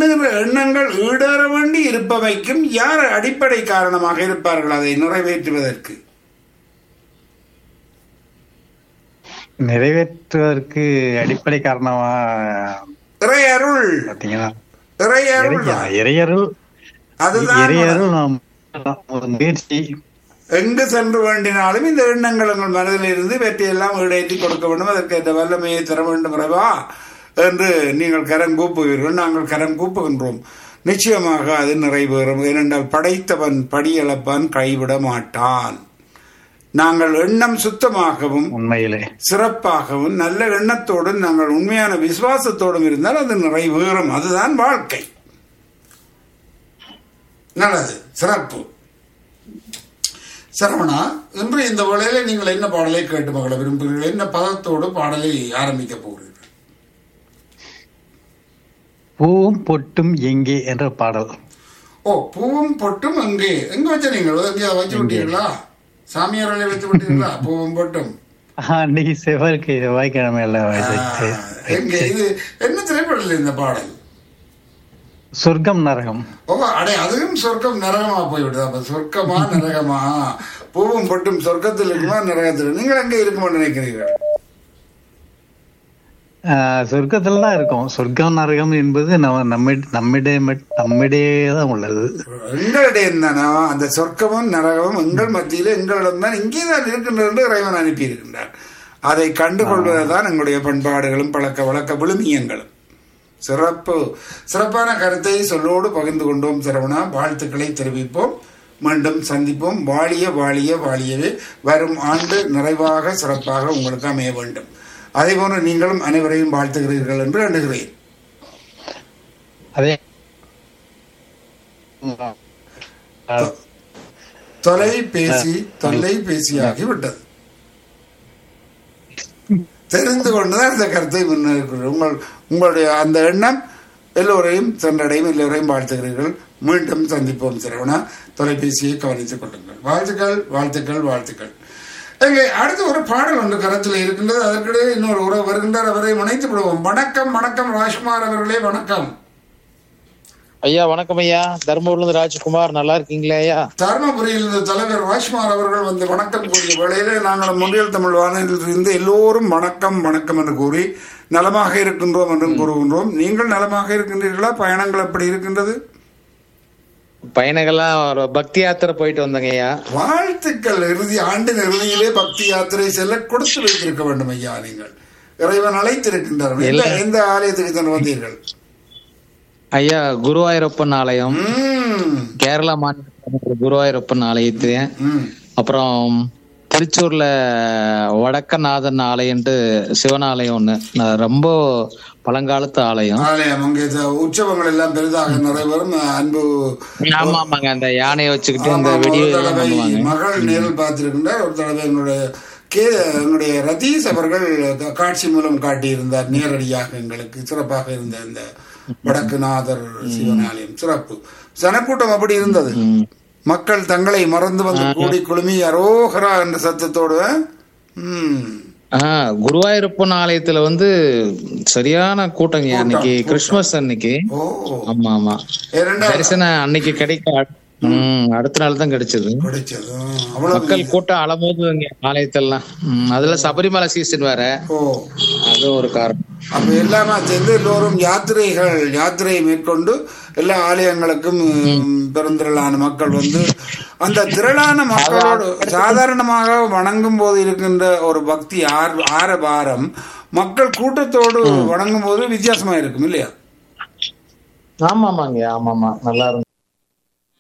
எண்ணுகிற எண்ணங்கள் ஈடேற வேண்டி இருப்பவைக்கும் யார் அடிப்படை காரணமாக இருப்பார்கள் அதை நிறைவேற்றுவதற்கு நிறைவேற்றுவதற்கு அடிப்படை காரணமா இறையருள் பாத்தீங்கன்னா இறையருள் இறை- இறையருள் அதுதான் இறையருள் நாம் ஒரு முயற்சி எங்கு சென்று வேண்டினாலும் இந்த எண்ணங்கள் உங்கள் மனதில் இருந்து வெற்றியெல்லாம் ஈடேற்றி கொடுக்க வேண்டும் அதற்கு இந்த வல்லமையை தர வேண்டும் இறைவா என்று நீங்கள் கரம் கூப்புவீர்கள் நாங்கள் கரம் கூப்புகின்றோம் நிச்சயமாக அது நிறைவேறும் ஏனென்றால் படைத்தவன் படியளப்பான் கைவிட மாட்டான் நாங்கள் எண்ணம் சுத்தமாகவும் உண்மையிலே சிறப்பாகவும் நல்ல எண்ணத்தோடும் நாங்கள் உண்மையான விசுவாசத்தோடும் இருந்தால் அது நிறைவேறும் அதுதான் வாழ்க்கை நல்லது சிறப்பு சரவணா இன்று இந்த வேளையில நீங்கள் என்ன பாடலை கேட்டு மகள விரும்புகிறீர்கள் என்ன பதத்தோடு பாடலை ஆரம்பிக்க போகிறீர்கள் பூவும் பொட்டும் எங்கே என்ற பாடல் ஓ பூவும் பொட்டும் அங்கே எங்க வச்ச நீங்கள் எங்கே வச்சு விட்டீர்களா சாமியார்களை வைத்து விட்டீர்களா பூவும் பொட்டும் ஆஹ், அன்னைக்கு செவ்வாய்க்கு செவ்வாய்க்கிழமை எல்லாம் ஆ, எங்கே இது என்ன திரைப்படத்தில் இந்த பாடல் சொர்க்கம் நரகம் ஓ அடே அதுவும் சொர்க்கம் நரகமா போய்விடுது அப்ப சொர்க்கமா நரகமா பூவும் பொட்டும் சொர்க்கத்தில் இருக்குமா நரகத்தில் நீங்கள் எங்கே இருக்குமா நினைக்கிறீர்கள் ஆஹ், சொர்க்கத்துல தான் இருக்கும் சொர்க்கம் நரகம் என்பது நம்ம நம்ம நம்மிடையே மட்- நம்மிடையே தான் உள்ளது எங்களிடையே தானா அந்த சொர்க்கமும் நரகமும் எங்கள் மத்தியில் எங்களிடம் தான் இங்கே தான் இருக்கின்றது என்று இறைவன் அனுப்பி இருக்கின்றார் அதை கண்டுகொள்வதுதான் எங்களுடைய பண்பாடுகளும் பழக்க வழக்க விழுமியங்களும் சிறப்பு சிறப்பான கருத்தை சொல்லோடு பகிர்ந்து கொண்டோம் சரவணா வாழ்த்துக்களை தெரிவிப்போம் மீண்டும் சந்திப்போம் வாழிய வாழிய வாழியவே வரும் ஆண்டு நிறைவாக சிறப்பாக உங்களுக்கு அமைய வேண்டும் அதே போன்று நீங்களும் அனைவரையும் வாழ்த்துகிறீர்கள் என்று எண்ணுகிறேன் அதே தொலைபேசி தொல்லைபேசியாகி விட்டது தெரிந்து கொண்டுதான் இந்த கருத்தை முன்னெடுக்கிறேன் உங்கள் உங்களுடைய அந்த எண்ணம் எல்லோரையும் சென்றடையும் எல்லோரையும் வாழ்த்துகிறீர்கள் மீண்டும் சந்திப்போம் சரவணா தொலைபேசியை கவனித்துக் கொள்ளுங்கள் வாழ்த்துக்கள் வாழ்த்துக்கள் வாழ்த்துக்கள் எங்கே அடுத்து ஒரு பாடல் ஒன்று கரத்தில் இருக்கின்றது அதற்கிடையே இன்னொரு உறவு வருகின்றார் அவரை இணைத்து விடுவோம் வணக்கம் வணக்கம் ராஜ்குமார் அவர்களே வணக்கம் ஐயா வணக்கம் ஐயா தர்மபுரில இருந்து ராஜ்குமார் நல்லா இருக்கீங்களா ஐயா தருமபுரியில் இருந்த தலைவர் ராஜ்குமார் அவர்கள் வந்து வணக்கம் கூறிய வேளையிலே நாங்கள் முன்னில் தமிழ் வானொலியில் இருந்து எல்லோரும் வணக்கம் வணக்கம் என்று கூறி நலமாக இருக்கின்றோம் என்றும் கூறுகின்றோம் நீங்கள் நலமாக இருக்கின்றீர்களா பயணங்கள் எப்படி இருக்கின்றது பையனுக்கெல்லாம் ஒரு பக்தி யாத்திரை போயிட்டு வந்தேங்க ஐயா வாழ்த்துக்கள் இறுதி ஆண்டின் இறுதியிலே பக்தி யாத்திரை செல்ல கொடுத்து வைத்திருக்க வேண்டும் ஐயா நீங்கள் இறைவன் அழைத்திருக்கின்றார் எந்த எந்த ஆலயத்துக்கு சென்று வந்தீர்கள் ஐயா குருவாயூரப்பன் ஆலயம் ம், கேரளா மாநில குருவாயூரப்பன் ஆலயத்து ம். அப்புறம் திருச்சூர்ல வடக்கநாதன் ஆலயம்ட்டு சிவன் ஆலயம் ஒண்ணு நான் ரொம்ப பழங்காலத்து ஆலயம் ஆலயம் அங்கே இந்த உற்சவங்கள் எல்லாம் பெரிதாக நிறைவேறும் அன்பு ஆமா ஆமாங்க அந்த யானையை வச்சுக்கிட்டு இந்த ஆமாம், வெடி ஒரு எல்லாம் தடவை பண்ணுவாங்க மகள் நேரில் பார்த்திருக்கின்றார் ஒரு தடவை எங்களுடைய கே எங்களுடைய ரதீஷ் அவர்கள் கா- காட்சி மூலம் காட்டியிருந்தார் நேரடியாக எங்களுக்கு சிறப்பாக இருந்த இந்த வடக்குநாதர் சிவனாலயம் சிறப்பு ஜனக்கூட்டம் அப்படி இருந்தது மக்கள் தங்களை மறந்து வந்து கூடி குழுமி அரோகரா என்ற சத்தத்தோடு ம் ஆஹ் குருவாயூரப்பன் ஆலயத்துல வந்து சரியான கூட்டங்க அன்னைக்கு கிறிஸ்துமஸ் அன்னைக்கு ஓ ஆமா ஆமா இரண்டாவது தரிசனம் அன்னைக்கு கிடைக்க ம், அடுத்த நாள் தான் கிடைச்சது கிடைச்சது அவ்வளவு மக்கள் கூட்டம் அலமோதுங்க ஆலயத்தெல்லாம் ம், அதுல சபரிமலை சீசன் வேற ஓ அது ஒரு காரணம் அப்ப எல்லாமே சேர்ந்து எல்லோரும் யாத்திரைகள் யாத்திரையை மேற்கொண்டு எல்லா ஆலயங்களுக்கும் ம், பெருந்திரளான மக்கள் வந்து அந்த திரளான மக்களோடு சாதாரணமாக வணங்கும் போது இருக்கின்ற ஒரு பக்தி ஆர் ஆரபாரம் மக்கள் கூட்டத்தோடு வணங்கும் போது வித்தியாசமா இருக்கும் இல்லையா ஆமா ஆமாங்க ஆமா ஆமா நல்லா இருந்துச்சு